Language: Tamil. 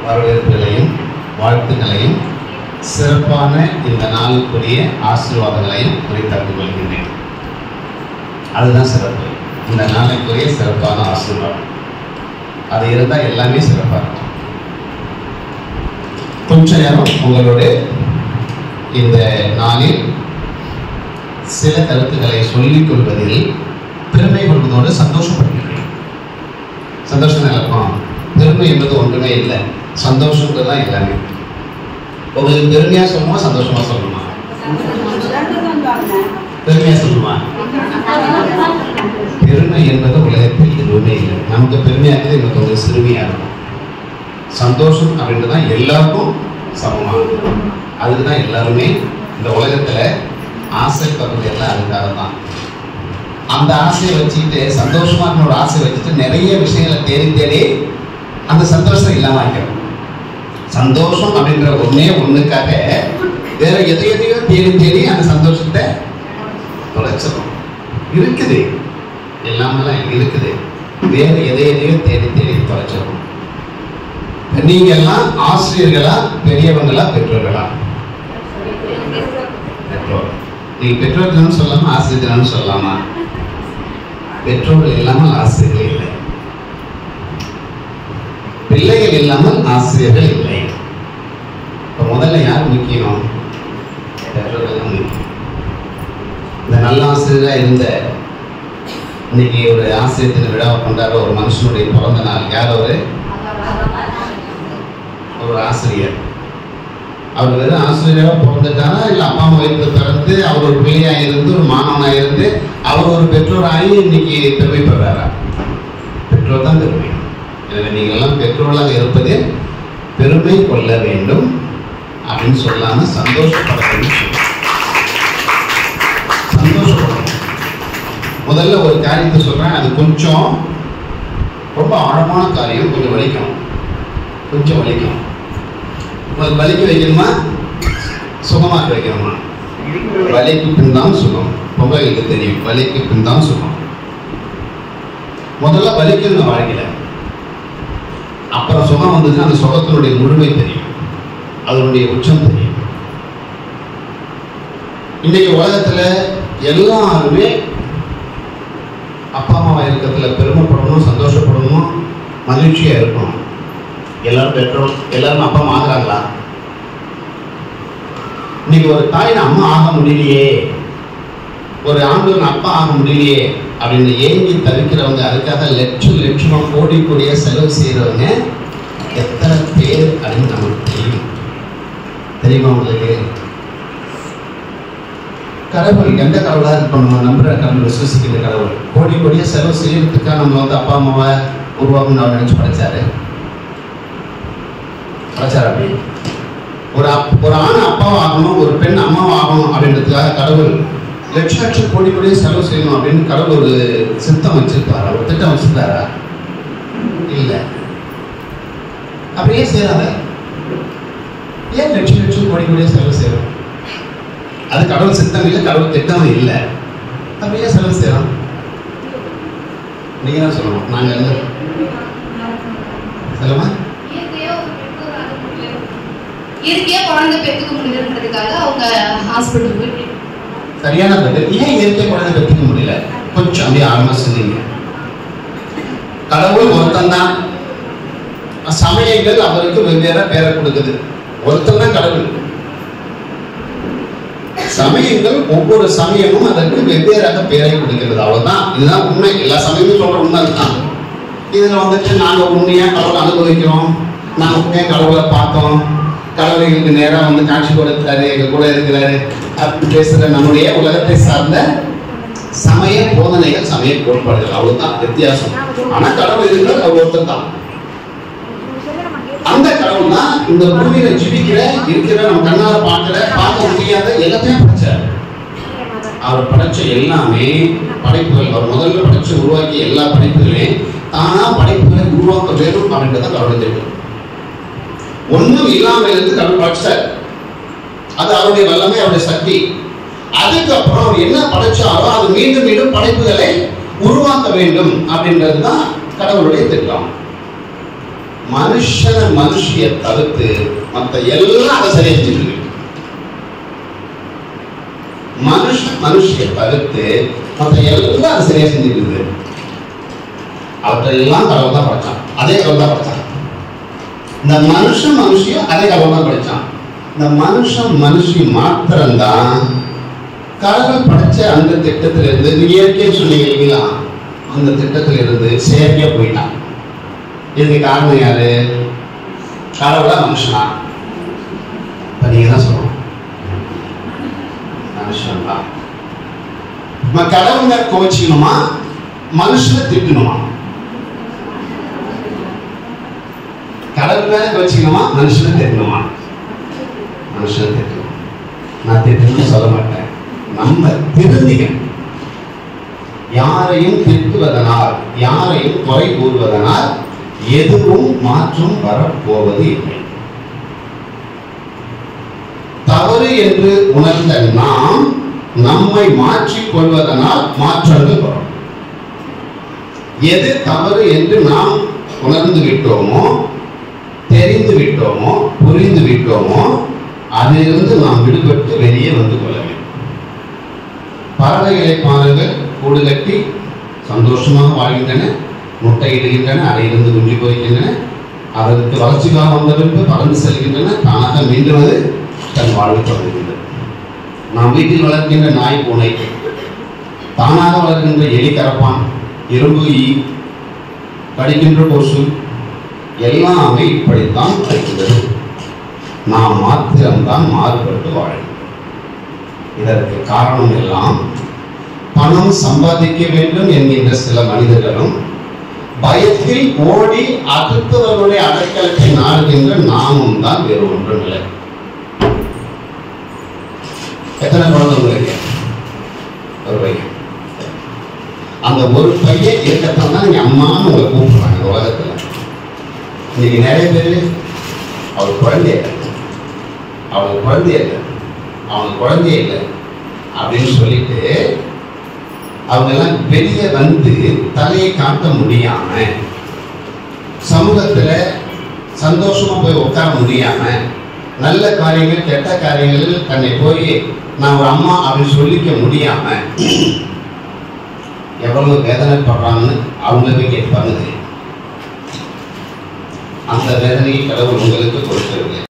வரவேற்புகளையும் வாழ்த்துக்களையும் சிறப்பான இந்த நாளுக்குரிய ஆசீர்வாதங்களையும் குறித்தாக்கிக் கொள்கின்றேன் அதுதான் சிறப்பு இந்த நாளைக்குரிய சிறப்பான ஆசீர்வாதம் அது இருந்தால் எல்லாமே சிறப்பாக இருக்கும் கொஞ்ச நேரம் உங்களோட இந்த நாளில் சில கருத்துக்களை சொல்லிக் கொள்வதில் பெருமை கொள்வதோடு சந்தோஷப்படுகிறேன் சந்தோஷம் நிலப்போம் பெருமை என்பது ஒன்றுமே இல்லை சந்தோஷங்கிறது தான் எல்லாமே உங்களுக்கு பெருமையா சொல்லணுமா சந்தோஷமா சொல்லணுமா பெருமையா சொல்லணுமா பெருமை என்பது உலகத்தில் எதுவுமே இல்லை நமக்கு பெருமையா இருக்குது எனக்கு கொஞ்சம் சிறுமையா இருக்கும் சந்தோஷம் அப்படின்றது தான் எல்லாருக்கும் சமமானது அதுக்கு தான் எல்லாருமே இந்த உலகத்துல ஆசைப்படுறது எல்லாம் அதுக்காக தான் அந்த ஆசையை வச்சுக்கிட்டு சந்தோஷமா இருக்கிற ஒரு ஆசையை வச்சுட்டு நிறைய விஷயங்களை தேடி தேடி அந்த சந்தோஷம் இல்லாம ஆக்கிறோம் சந்தோஷம் அப்படின்ற ஒண்ணே ஒண்ணுக்காக வேற எதை எதையோ தேடி தேடி அந்த சந்தோஷத்தை தொலைச்சிடும் இருக்குது எல்லாமெல்லாம் இருக்குது வேற எதை எதையோ தேடி தேடி தொலைச்சிடும் நீங்க எல்லாம் ஆசிரியர்களா பெரியவங்களா பெற்றோர்களா பெற்றோர் நீங்க பெற்றோர்கள்னு சொல்லாம ஆசிரியர்கள்னு சொல்லாமா பெற்றோர்கள் இல்லாமல் ஆசிரியர்கள் இல்லை பிள்ளைகள் இல்லாமல் ஆசிரியர்கள் இல்லை இப்ப முதல்ல யார் முக்கியம் பெற்றோர்கள் தான் முக்கியம் இந்த நல்ல ஆசிரியரா இருந்த இன்னைக்கு ஒரு ஆசிரியர் தின விழாவை கொண்டாடுற ஒரு மனுஷனுடைய பிறந்த நாள் யார் அவரு ஒரு ஆசிரியர் அவர் வெறும் ஆசிரியராக பிறந்துட்டாரா இல்லை அப்பா அம்மா வயிற்றுல பிறந்து அவர் ஒரு பிள்ளையா இருந்து ஒரு மாணவனாக இருந்து அவர் ஒரு பெற்றோராகி இன்னைக்கு பெருமைப்படுறாரா பெற்றோர் தான் பெருமை எனவே நீங்கள் எல்லாம் பெற்றோர்களாக இருப்பது பெருமை கொள்ள வேண்டும் அப்படின்னு சொல்லாம சந்தோஷப்பட வேண்டும் சொல்லணும். சந்தோஷப்படணும் முதல்ல ஒரு காரியத்தை சொல்றேன் அது கொஞ்சம் ரொம்ப ஆழமான காரியம் கொஞ்சம் வலிக்கும் கொஞ்சம் வலிக்கும் உங்களுக்கு வலிக்க வைக்கணுமா சுகமாக்க வைக்கணுமா வலிக்கு பின் தான் சுகம் பொங்கலுக்கு தெரியும் வலிக்கு பின் தான் சுகம் முதல்ல வலிக்கணும் வாழ்க்கையில அப்புறம் சுகம் வந்ததுன்னா அந்த சுகத்தினுடைய முழுமை தெரியும் அதனுடைய உச்சம் தெரியும் இன்னைக்கு உலகத்துல எல்லாருமே அப்பா அம்மாவா இருக்கிறதுல பெருமைப்படணும் சந்தோஷப்படணும் மகிழ்ச்சியா இருக்கணும் எல்லாரும் பெற்றோர் எல்லாரும் அப்பா அம்மா ஆகுறாங்களா இன்னைக்கு ஒரு தாயின் அம்மா ஆக முடியலையே ஒரு ஆண்டவன் அப்பா ஆக முடியலையே அப்படின்னு ஏங்கி தவிக்கிறவங்க அதுக்காக லட்சம் லட்சமா கோடி கோடியா செலவு செய்யறவங்க எத்தனை பேர் அப்படின்னு நமக்கு தெரியும் தெரியுமா உங்களுக்கு கடவுள் எந்த கடவுளா இருக்கணும் நம்ம நம்புற கடவுள் விசுவசிக்கிற கடவுள் கோடி கோடியா செலவு செய்யறதுக்காக நம்ம வந்து அப்பா அம்மாவை உருவாக்கணும்னு அவர் நினைச்சு படைச்சாரு படைச்சாரு அப்படி ஒரு அப்- ஒரு ஆண் அப்பாவை ஆகணும் ஒரு பெண் அம்மாவை ஆகணும் அப்படின்றதுக்காக கடவுள் லட்ச லட்சம் கோடி கோடியே செலவு செய்யணும் அப்படின்னு கடவுள் ஒரு சித்தம் வச்சிருக்காரா ஒரு திட்டம் வச்சிருக்காரா இல்ல அப்படியே செய்யறாங்க ஏன் லட்சம் லட்சம் கோடி கோடியே செலவு செய்யறோம் அது கடவுள் சித்தம் இல்லை கடவுள் திட்டம் இல்லை அப்படியே செலவு செய்யறோம் நீங்க தான் சொல்லணும் நாங்க என்ன சொல்லுமா இயற்கையா ஒரு பெற்றோர் ஆக முடியல. இயற்கையா குழந்தை பெற்றுக்க முடியலன்றதுக்காக அவங்க ஹாஸ்பிட்டல் போய் சரியான பதில் ஏன் இயற்கை குழந்தை பெற்றுக்க முடியல கொஞ்சம் அப்படியே ஆரம்ப சிந்திங்க கடவுள் ஒருத்தன் தான் சமயங்கள் அவருக்கு வெவ்வேறு பேரை கொடுக்குது ஒருத்தன் தான் கடவுள் சமயங்கள் ஒவ்வொரு சமயமும் அதற்கு வெவ்வேறாக பேரை கொடுக்கிறது அவ்வளவுதான் இதுதான் உண்மை எல்லா சமயமும் சொல்ற உண்மை அதுதான் இதுல வந்துட்டு நாங்க உண்மையா கடவுளை அனுபவிக்கிறோம் நாங்க உண்மையா கடவுளை பார்த்தோம் கடவுள் எங்களுக்கு நேரா வந்து காட்சி கொடுக்கிறாரு எங்க கூட இருக்கிறாரு அப்படி பேசுற நம்முடைய உலகத்தை சார்ந்த சமய போதனைகள் சமய கோட்பாடுகள் அவ்வளவுதான் வித்தியாசம் ஆனா கடவுள் இருக்கிறது அவர் ஒருத்தர் தான் அந்த கடவுள் தான் இந்த பூமியில ஜீவிக்கிற இருக்கிற நம்ம கண்ணால பார்க்கிற பார்க்க முடியாத எல்லாத்தையும் படைச்சார் அவர் படைச்ச எல்லாமே படைப்புகள் அவர் முதல்ல படைச்சு உருவாக்கிய எல்லா படைப்புகளையும் தானா படைப்புகளை உருவாக்க வேண்டும் அப்படின்றத கடவுள் தெரியும் ஒண்ணும் இல்லாம இருந்து கடவுள் படைச்சார் அது அவருடைய வல்லமை அவருடைய சக்தி அதுக்கப்புறம் அவர் என்ன படைச்சாரோ அது மீண்டும் மீண்டும் படைப்புகளை உருவாக்க வேண்டும் அப்படின்றது தான் கடவுளுடைய திட்டம் மனுஷன மனுஷிய தவிர்த்து மற்ற எல்லாம் அதை சரியா செஞ்சுட்டு இருக்கு. மனுஷன் மனுஷிய தவிர்த்து மற்ற எல்லாம் அதை சரியா செஞ்சுட்டு இருக்குது அவற்றெல்லாம் கடவுள் தான் படைச்சான் அதே கடவுள் தான் படைச்சான் இந்த மனுஷன் மனுஷியும் அதே கடவுள் தான் படைச்சான் இந்த மனுஷன் மனுஷி மாத்திரம்தான் கடவுள் படைச்ச அந்த திட்டத்துல இருந்து நீங்க இயற்கைன்னு சொன்னீங்க இல்லைங்களா அந்த திட்டத்துல இருந்து செயற்கையா போயிட்டான் இதுக்கு காரணம் யாரு கடவுளா மனுஷனா இப்ப நீங்க தான் சொல்லணும் மனுஷன் தான் நம்ம கடவுளை கோச்சிக்கணுமா மனுஷனை திட்டணுமா கடவுள் மேல கோச்சிக்கணுமா மனுஷனை திட்டணுமா மனுஷனை திட்டணும் நான் திட்டணும்னு சொல்ல மாட்டேன் நம்ம திருந்திக்கணும் யாரையும் திட்டுவதனால் யாரையும் குறை கூறுவதனால் எதுவும் மாற்றம் வரப்போவது இல்லை தவறு என்று உணர்ந்த நாம் நம்மை மாற்றிக் கொள்வதனால் மாற்றங்கள் வரும் எது தவறு என்று நாம் உணர்ந்து விட்டோமோ தெரிந்து விட்டோமோ புரிந்து விட்டோமோ அதிலிருந்து நாம் விடுபட்டு வெளியே வந்து கொள்ள வேண்டும் பறவைகளை பாருங்கள் கூடு கட்டி சந்தோஷமாக வாழ்கின்றன முட்டையிடுகின்றன அறையிலிருந்து குஞ்சு பொறிக்கின்றன அதற்கு வளர்ச்சிக்காக வந்த பின்பு பறந்து செல்கின்றன தானாக மீண்டும் அது தன் வாழ்வை தொடங்குகின்றது நாம் வீட்டில் வளர்க்கின்ற நாய் பூனை தானாக வளர்க்கின்ற எலி கரப்பான் எறும்பு ஈ கடிக்கின்ற கொசு எல்லாமே இப்படித்தான் வருகிறது நாம் மாத்திரம்தான் மாறுபட்டு வாழும் இதற்கு காரணம் எல்லாம் பணம் சம்பாதிக்க வேண்டும் என்கின்ற சில மனிதர்களும் பயத்தில் ஓடி அடுத்தவர்களுடைய அடைக்கலத்தை நாடுகின்ற நாமும் தான் வேறு ஒன்றும் இல்லை எத்தனை குழந்தை உங்களுக்கு ஒரு பையன் அந்த ஒரு பையன் இருக்கத்தான் தான் நீங்க அம்மான்னு உங்களை கூப்பிடுறாங்க இந்த உலகத்துல இன்னைக்கு நிறைய பேர் அவள் குழந்தை இல்லை அவளுக்கு குழந்தை இல்லை அவனுக்கு குழந்தை இல்லை அப்படின்னு சொல்லிட்டு அவங்க எல்லாம் வெளியே வந்து தலையை காட்ட முடியாம சமூகத்துல சந்தோஷமா போய் உட்கார முடியாம நல்ல காரியங்கள் கெட்ட காரியங்களில் தன்னை போய் நான் ஒரு அம்மா அப்படின்னு சொல்லிக்க முடியாம எவ்வளவு வேதனைப்படுறாங்கன்னு அவங்கள போய் கேட்பாங்க தெரியும் அந்த வேதனையை கடவுள் உங்களுக்கு கொடுக்கவில்லை